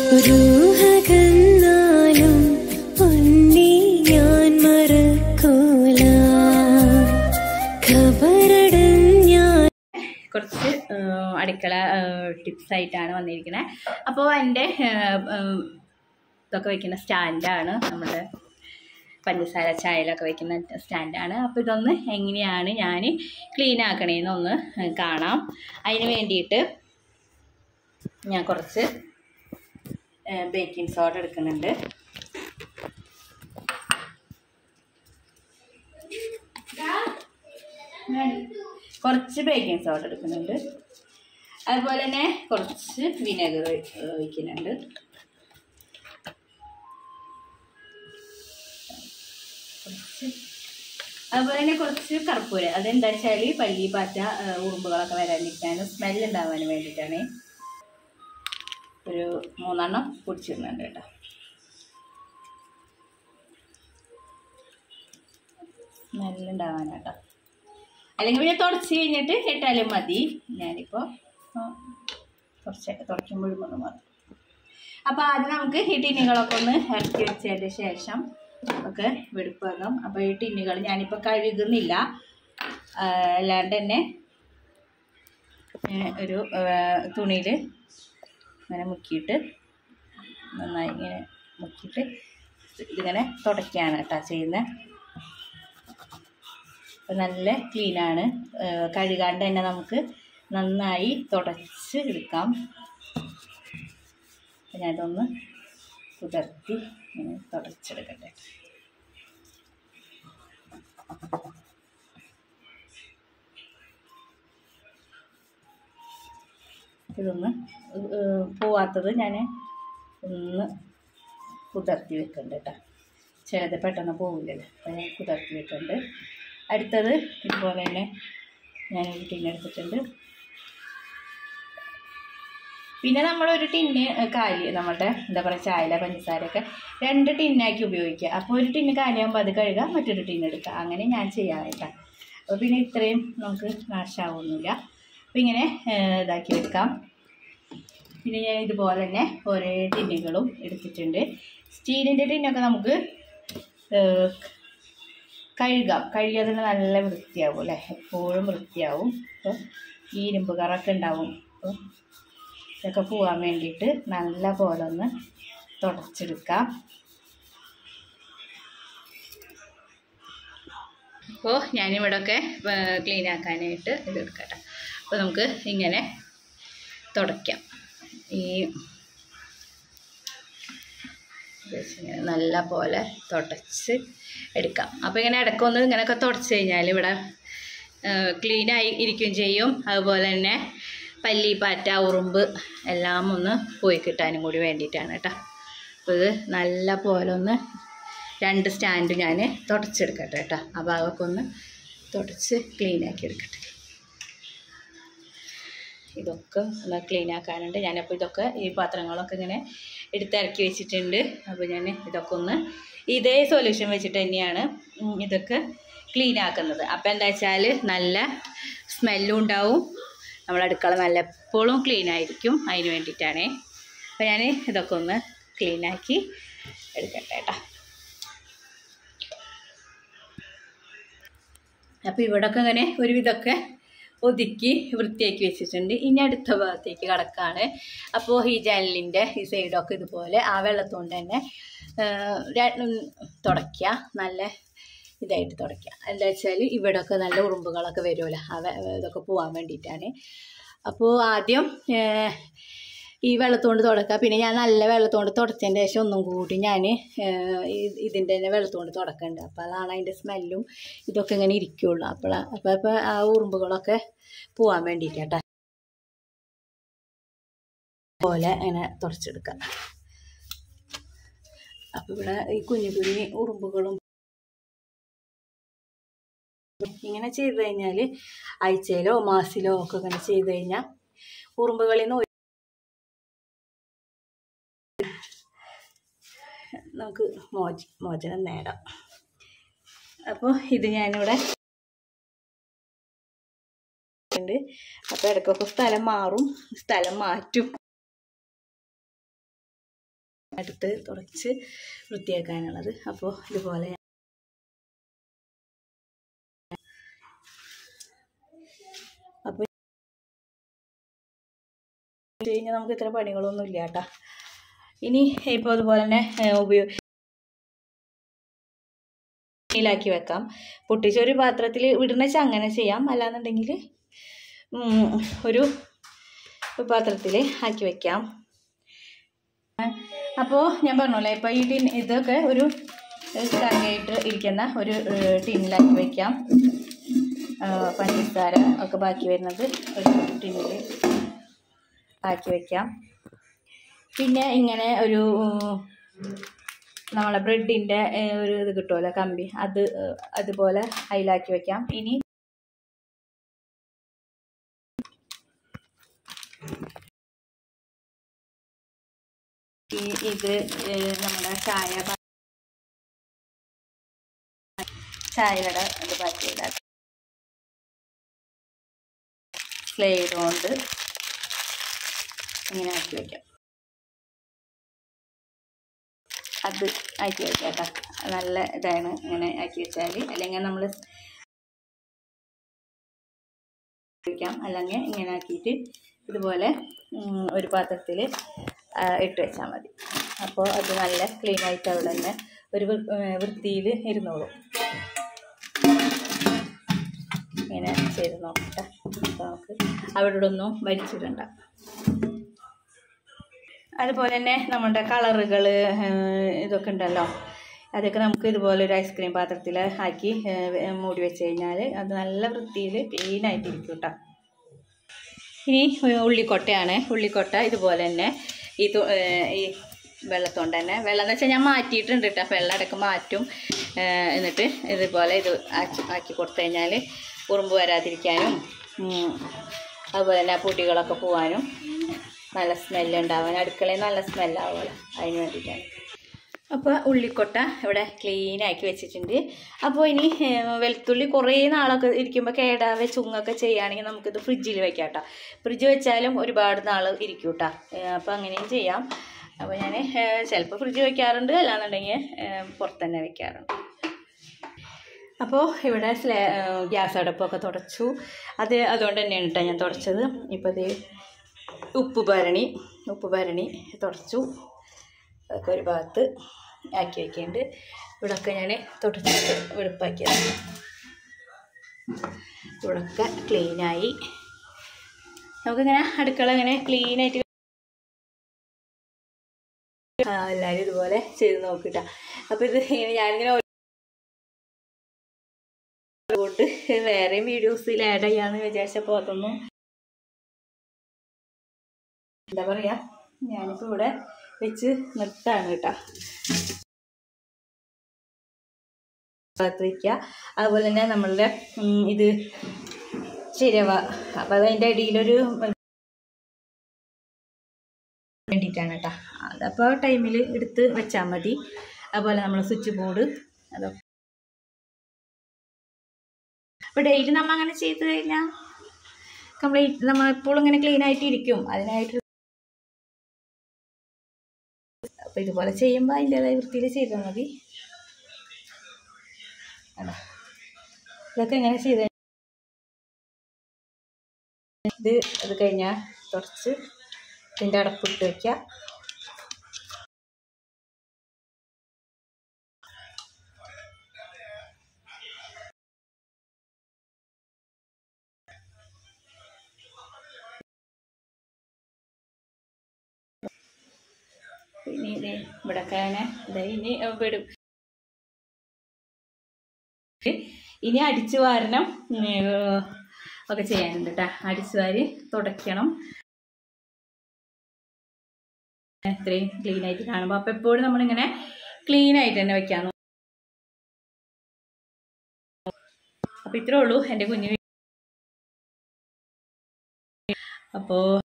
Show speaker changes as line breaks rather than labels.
റൂഹകന്നാലും ഉണ്ണി ഞാൻ മറക്കൂല ഖബറടഞ്ഞാൽ
കുറച്ച് ആ, അടുക്കള ടിപ്സ് ആയിട്ടാണ് വന്നിരിക്കുന്നത് അപ്പോൾ എൻ്റെ ആ, ആ, ഇതൊക്കെ വെക്കുന്ന സ്റ്റാൻഡാണ് നമ്മുടെ പഞ്ചസാര ചായയിലൊക്കെ വെക്കുന്ന സ്റ്റാൻഡാണ് അപ്പോൾ ഇതൊന്ന് എങ്ങനെയാണ് ഞാൻ ക്ലീൻ ആക്കണേന്ന് ഒന്ന് കാണാം അതിന് വേണ്ടിയിട്ട് ഞാൻ കുറച്ച് ബേക്കിംഗ് സോഡ എടുക്കുന്നുണ്ട് കുറച്ച് ബേക്കിംഗ് സോഡ എടുക്കുന്നുണ്ട് അതുപോലെ തന്നെ കുറച്ച് വിനെഗർ ഒഴിക്കുന്നുണ്ട് കുറച്ച് അതുപോലെ തന്നെ കുറച്ച് കർപ്പൂര അതെന്താ വെച്ചാൽ പല്ലി പാറ്റ ആ, ഉറുമ്പുകളൊക്കെ വരാതിരിക്കാനും സ്മെല്ല് ഉണ്ടാവാനും വേണ്ടിയിട്ടാണ് ഒരു മൂന്നെണ്ണം പൊടിച്ചിടുന്നുണ്ട് കേട്ടോ സ്മെല്ലുണ്ടാവാനാട്ടോ അല്ലെങ്കിൽ പിന്നെ തുടച്ച് കഴിഞ്ഞിട്ട് ഇട്ടാലും മതി ഞാനിപ്പോൾ കുറച്ചൊക്കെ തുടയ്ക്കുമ്പോഴും ഒന്ന് മതി അപ്പോൾ ആദ്യം നമുക്ക് ഈ ടിന്നുകളൊക്കെ ഒന്ന് ഇറക്കി വെച്ചതിന് ശേഷം ഒക്കെ വെടുപ്പ് വെക്കാം അപ്പോൾ ഈ ടിന്നുകൾ ഞാനിപ്പോൾ കഴുകുന്നില്ല ആ, അല്ലാണ്ട് തന്നെ ഇങ്ങനെ ഒരു തുണിയിൽ ഇങ്ങനെ മുക്കിയിട്ട് നന്നായി ഇങ്ങനെ മുക്കിയിട്ട് ഇതിങ്ങനെ തുടയ്ക്കുകയാണ് കേട്ടോ ചെയ്യുന്നത് അപ്പോൾ നല്ല ക്ലീനാണ് കഴുകാണ്ട് തന്നെ നമുക്ക് നന്നായി തുടച്ച് എടുക്കാം അപ്പോൾ ഞാനിതൊന്ന് കുതിർത്തി ഇങ്ങനെ തുടച്ചെടുക്കട്ടെ ഇതൊന്ന് ഏഹ് പോവാത്തത് ഞാൻ ഒന്ന് കുതിർത്തി വെക്കുന്നുണ്ട് കേട്ടോ ചിലത് പെട്ടെന്ന് പോവില്ലല്ലോ അപ്പോൾ ഞാൻ കുതിർത്തി വെക്കുന്നുണ്ട് അടുത്തത് ഇതുപോലെ തന്നെ ഞാനൊരു ടിന്നെടുത്തിട്ടുണ്ട് പിന്നെ നമ്മളൊരു ടിന്ന് കാലി നമ്മളുടെ എന്താ പറയുക ചായല പഞ്ചസാരയൊക്കെ രണ്ട് ടിന്നാക്കി ഉപയോഗിക്കുക അപ്പോൾ ഒരു ടിന്ന് കാലിയാകുമ്പോൾ അത് കഴുകുക മറ്റൊരു ടിന്ന് എടുക്കുക അങ്ങനെ ഞാൻ ചെയ്യാറില്ല അപ്പോൾ പിന്നെ ഇത്രയും നമുക്ക് നാശമാവുന്നില്ല അപ്പോൾ ഇങ്ങനെ ഏഹ്, ഇതാക്കി വെക്കാം പിന്നെ ഞാൻ ഇതുപോലെ തന്നെ ഓരോ ടിന്നുകളും എടുത്തിട്ടുണ്ട് സ്റ്റീലിൻ്റെ ടിന്നൊക്കെ നമുക്ക് ഏഹ്, കഴുകാം കഴുകിയാൽ തന്നെ നല്ല വൃത്തിയാവും അല്ലേ എപ്പോഴും വൃത്തിയാവും അപ്പോൾ ഈ ഇരുമ്പ് കറൊക്കെ ഉണ്ടാവും അപ്പോൾ ഇതൊക്കെ പോകാൻ വേണ്ടിയിട്ട് നല്ല പോലെ ഒന്ന് തുടച്ചെടുക്കാം അപ്പോൾ ഞാനിവിടെയൊക്കെ ക്ലീൻ ആക്കാനായിട്ട് ഇത് എടുക്കട്ടെ അപ്പോൾ നമുക്ക് ഇങ്ങനെ തുടയ്ക്കാം ഈ ഇങ്ങനെ നല്ല പോലെ തുടച്ച് എടുക്കാം അപ്പോൾ ഇങ്ങനെ ഇടയ്ക്കൊന്ന് ഇങ്ങനെയൊക്കെ തുടച്ച് കഴിഞ്ഞാൽ ഇവിടെ ക്ലീനായി ഇരിക്കുകയും ചെയ്യും അതുപോലെ തന്നെ പല്ലി പാറ്റ ഉറുമ്പ് എല്ലാം ഒന്ന് പോയി കിട്ടാനും കൂടി വേണ്ടിയിട്ടാണ് കേട്ടോ അപ്പോൾ ഇത് നല്ല പോലെ ഒന്ന് രണ്ട് സ്റ്റാൻഡ് ഞാൻ തുടച്ചെടുക്കട്ടെ കേട്ടോ ആ ഭാഗമൊക്കെ ഒന്ന് തുടച്ച് ക്ലീനാക്കി എടുക്കട്ടെ ഇതൊക്കെ ഒന്ന് ക്ലീൻ ആക്കാനുണ്ട് ഞാനപ്പോൾ ഇതൊക്കെ ഈ പാത്രങ്ങളൊക്കെ ഇങ്ങനെ എടുത്തിറക്കി വെച്ചിട്ടുണ്ട് അപ്പോൾ ഞാൻ ഇതൊക്കെ ഒന്ന് ഇതേ സൊല്യൂഷൻ വെച്ചിട്ട് തന്നെയാണ് ഉം, ഇതൊക്കെ ക്ലീൻ ആക്കുന്നത് അപ്പോൾ എന്താ വെച്ചാൽ നല്ല സ്മെല്ലും ഉണ്ടാവും നമ്മൾ അടുക്കള നല്ല എപ്പോഴും ക്ലീൻ ആയിരിക്കും അതിന് വേണ്ടിയിട്ടാണേ അപ്പോൾ ഞാൻ ഇതൊക്കെ ഒന്ന് ക്ലീൻ ആക്കി എടുക്കട്ടെ കേട്ടോ അപ്പോൾ ഇവിടൊക്കെ ഇങ്ങനെ ഒരുവിധമൊക്കെ ഒതുക്കി വൃത്തിയാക്കി വെച്ചിട്ടുണ്ട് ഇനി അടുത്ത ഭാഗത്തേക്ക് കടക്കാണ് അപ്പോൾ ഈ ജനലിൻ്റെ ഈ സൈഡൊക്കെ ഇതുപോലെ ആ വെള്ളത്തുകൊണ്ട് തന്നെ ആ, ര- ഉം, തുടയ്ക്കുക നല്ല ഇതായിട്ട് തുടയ്ക്കുക എന്താ വെച്ചാൽ ഇവിടെയൊക്കെ നല്ല ഉറുമ്പുകളൊക്കെ വരുമല്ലോ ആ വെ- ഇതൊക്കെ പോകാൻ വേണ്ടിയിട്ടാണ് അപ്പോൾ ആദ്യം ഏ, ഈ വെള്ളത്തോണ്ട് തുടക്കുക പിന്നെ ഞാൻ നല്ല വെള്ളത്തോണ്ട് തുടച്ചതിന് ശേഷം ഒന്നും കൂടി ഞാൻ ഇതിൻ്റെ തന്നെ വെള്ളത്തോണ്ട് തുടക്കുന്നുണ്ട് അപ്പോൾ അതാണ് അതിൻ്റെ സ്മെല്ലും ഇതൊക്കെ ഇങ്ങനെ ഇരിക്കുള്ളൂ അപ്പോൾ അപ്പോൾ അപ്പോൾ ആ ഉറുമ്പുകളൊക്കെ പോവാൻ വേണ്ടിയിട്ട് കേട്ടോ പോലെ ഇങ്ങനെ തുടച്ചെടുക്കുക അപ്പോൾ ഇവിടെ ഈ കുഞ്ഞു കുഞ്ഞു ഉറുമ്പുകളും ഇങ്ങനെ ചെയ്ത് കഴിഞ്ഞാൽ ആഴ്ചയിലോ മാസത്തിലോ ഒക്കെ ഇങ്ങനെ ചെയ്ത് കഴിഞ്ഞാൽ ഉറുമ്പുകളിൽ നിന്ന് നമുക്ക് മോച മോചനം നേടാം അപ്പോൾ ഇത് ഞാനിവിടെ ഉണ്ട് അപ്പോൾ ഇടയ്ക്കൊക്കെ സ്ഥലം മാറും സ്ഥലം മാറ്റും അടുത്ത് തുടച്ച് വൃത്തിയാക്കാനുള്ളത് അപ്പോൾ ഇതുപോലെ അപ്പോൾ കഴിഞ്ഞാൽ നമുക്ക് ഇത്ര പണികളൊന്നും ഇല്ല കേട്ടോ ഇനി ഇപ്പോൾ അതുപോലെ തന്നെ ഉപയോഗ ാക്കി വെക്കാം പൊട്ടിച്ചൊരു പാത്രത്തിൽ വിടുന്ന വെച്ചാൽ അങ്ങനെ ചെയ്യാം അല്ലാന്നുണ്ടെങ്കിൽ ഒരു പാത്രത്തിൽ ആക്കി വെക്കാം അപ്പോൾ ഞാൻ പറഞ്ഞോളെ ഇപ്പോൾ ഈ ടിൻ ഇതൊക്കെ ഒരു കറിയായിട്ട് ഇരിക്കുന്ന ഒരു ടിന്നിലാക്കി വയ്ക്കാം പഞ്ചസാര ഒക്കെ ബാക്കി വരുന്നത് ഒരു ടിന്നിൽ ആക്കി വയ്ക്കാം പിന്നെ ഇങ്ങനെ ഒരു നമ്മളെ ബ്രെഡിൻ്റെ ഒരു ഇത് കിട്ടുമല്ലോ കമ്പി അത് അതുപോലെ അതിലാക്കി വെക്കാം ഇനി ഈ ഇത് നമ്മുടെ ചായ ചായയുടെ ഇത് ബാക്കിയിടാം സ്ലൈഡ് കൊണ്ട് ഇങ്ങനെ ആക്കി വയ്ക്കാം അത് ആക്കി വയ്ക്കാം കേട്ടോ നല്ല ഇതാണ് ഇങ്ങനെ ആക്കി വെച്ചാൽ അല്ലെങ്കിൽ നമ്മൾ വയ്ക്കാം അല്ലെങ്കിൽ ഇങ്ങനെ ആക്കിയിട്ട് ഇതുപോലെ ഒരു പാത്രത്തിൽ ഇട്ട് വെച്ചാൽ മതി അപ്പോൾ അത് നല്ല ക്ലീൻ ആയിട്ട് അവിടെ തന്നെ ഒരു വൃത്തിയിൽ ഇരുന്നോളും ഇങ്ങനെ ചെയ്ത് നോക്കട്ടെ അപ്പോൾ നമുക്ക് അവിടെ ഒന്നും വലിച്ചിടണ്ട അതുപോലെ തന്നെ നമ്മുടെ കളറുകൾ ഇതൊക്കെ ഉണ്ടല്ലോ അതൊക്കെ നമുക്ക് ഇതുപോലെ ഒരു ഐസ്ക്രീം പാത്രത്തിൽ ആക്കി മൂടി വെച്ച് കഴിഞ്ഞാൽ അത് നല്ല വൃത്തിയിൽ ക്ലീനായിട്ടിരിക്കും കേട്ടോ ഇനി ഉള്ളിക്കൊട്ടയാണ് ഉള്ളിക്കൊട്ട ഇതുപോലെ തന്നെ ഈ ഈ വെള്ളത്തോണ്ട് തന്നെ വെള്ളം എന്ന് വെച്ചാൽ ഞാൻ മാറ്റിയിട്ടുണ്ട് കേട്ടോ വെള്ളം ഇടയ്ക്ക് മാറ്റും എന്നിട്ട് ഇതുപോലെ ഇത് ആക്കി ആക്കി കൊടുത്തു കഴിഞ്ഞാൽ ഉറുമ്പ് വരാതിരിക്കാനും അതുപോലെ തന്നെ പൊടികളൊക്കെ പോകാനും നല്ല സ്മെല്ല് ഉണ്ടാവാൻ അടുക്കളയിൽ നല്ല സ്മെല്ലാവുമല്ലോ അതിന് വേണ്ടിയിട്ടാണ് അപ്പോൾ ഉള്ളിക്കൊട്ട ഇവിടെ ക്ലീൻ ആക്കി വെച്ചിട്ടുണ്ട് അപ്പോൾ ഇനി വെളുത്തുള്ളി കുറേ നാളൊക്കെ ഇരിക്കുമ്പോൾ കേടാവെ ചുങ്ങൊക്കെ ചെയ്യുകയാണെങ്കിൽ നമുക്കിത് ഫ്രിഡ്ജിൽ വെക്കാം കേട്ടോ ഫ്രിഡ്ജ് വെച്ചാലും ഒരുപാട് നാൾ ഇരിക്കും കേട്ടോ അപ്പോൾ അങ്ങനെയും ചെയ്യാം അപ്പോൾ ഞാൻ ചിലപ്പോൾ ഫ്രിഡ്ജ് വെക്കാറുണ്ട് അല്ലാന്നുണ്ടെങ്കിൽ പുറത്ത് തന്നെ വെക്കാറുണ്ട് അപ്പോൾ ഇവിടെ സ്ലേ ഗ്യാസ് അടുപ്പൊക്കെ തുടച്ചു അത് അതുകൊണ്ട് തന്നെയാണ് കേട്ടോ ഞാൻ തുടച്ചത് ഇപ്പോൾ ഇത് ഉപ്പ് ഭരണി ഉപ്പ് ഭരണി തുടച്ചു അതൊക്കെ ഒരു ഭാഗത്ത് ആക്കി വയ്ക്കുന്നുണ്ട് ഇവിടെയൊക്കെ ഞാൻ തുടച്ചിട്ട് വെളുപ്പാക്കിയതാണ് ഇവിടെയൊക്കെ ക്ലീനായി നമുക്കിങ്ങനെ അടുക്കള ഇങ്ങനെ ക്ലീനായിട്ട് എല്ലാവരും ഇതുപോലെ ചെയ്ത് നോക്കിട്ട അപ്പോൾ ഇത് ഞാനിങ്ങനെ കൊണ്ട് വേറെയും വീഡിയോസിൽ ആഡ് ചെയ്യാമെന്ന് വിചാരിച്ചപ്പോൾ അതൊന്നും എന്താ പറയുക ഞാനിപ്പോൾ ഇവിടെ വെച്ച് നിർത്താണ് കേട്ടോ ഭാഗത്ത് വയ്ക്കുക അതുപോലെ തന്നെ നമ്മളുടെ ഇത് ചിരവ അപ്പം അതിൻ്റെ അടിയിലൊരു വേണ്ടിയിട്ടാണ് കേട്ടോ അതപ്പോൾ ടൈമിൽ എടുത്ത് വെച്ചാൽ മതി അതുപോലെ നമ്മൾ സ്വിച്ച് ബോർഡ് അതൊക്കെ അപ്പോൾ ഡെയിലി നമ്മൾ അങ്ങനെ ചെയ്ത് കഴിഞ്ഞാൽ കംപ്ലീറ്റ് നമ്മൾ എപ്പോഴും ഇങ്ങനെ ക്ലീൻ ആയിട്ട് ഇരിക്കും അതിനായിട്ട് അപ്പോൾ ഇതുപോലെ ചെയ്യുമ്പോൾ അതിൻ്റേതായ വൃത്തിയിൽ ചെയ്താൽ മതി അതാ ഇതൊക്കെ ഇങ്ങനെ ചെയ്ത് ഇത് അത് കഴിഞ്ഞാൽ തുടച്ച് ഇതിൻ്റെ അടപ്പിട്ട് വയ്ക്കുക പിന്നെ ഇത് ഇവിടെയൊക്കെ അങ്ങനെ ഇതാ ഇനി വിടും ഇനി അടിച്ചു വാരണം ഒക്കെ ചെയ്യാനുണ്ട് കേട്ടോ അടിച്ചു വാരി തുടയ്ക്കണം ഇത്രയും ക്ലീൻ ആയിട്ട് കാണുമ്പോൾ അപ്പോൾ എപ്പോഴും നമ്മളിങ്ങനെ ക്ലീൻ ആയിട്ട് തന്നെ വെക്കാൻ അപ്പോൾ ഇത്രേ ഉള്ളൂ എൻ്റെ കുഞ്ഞു അപ്പോൾ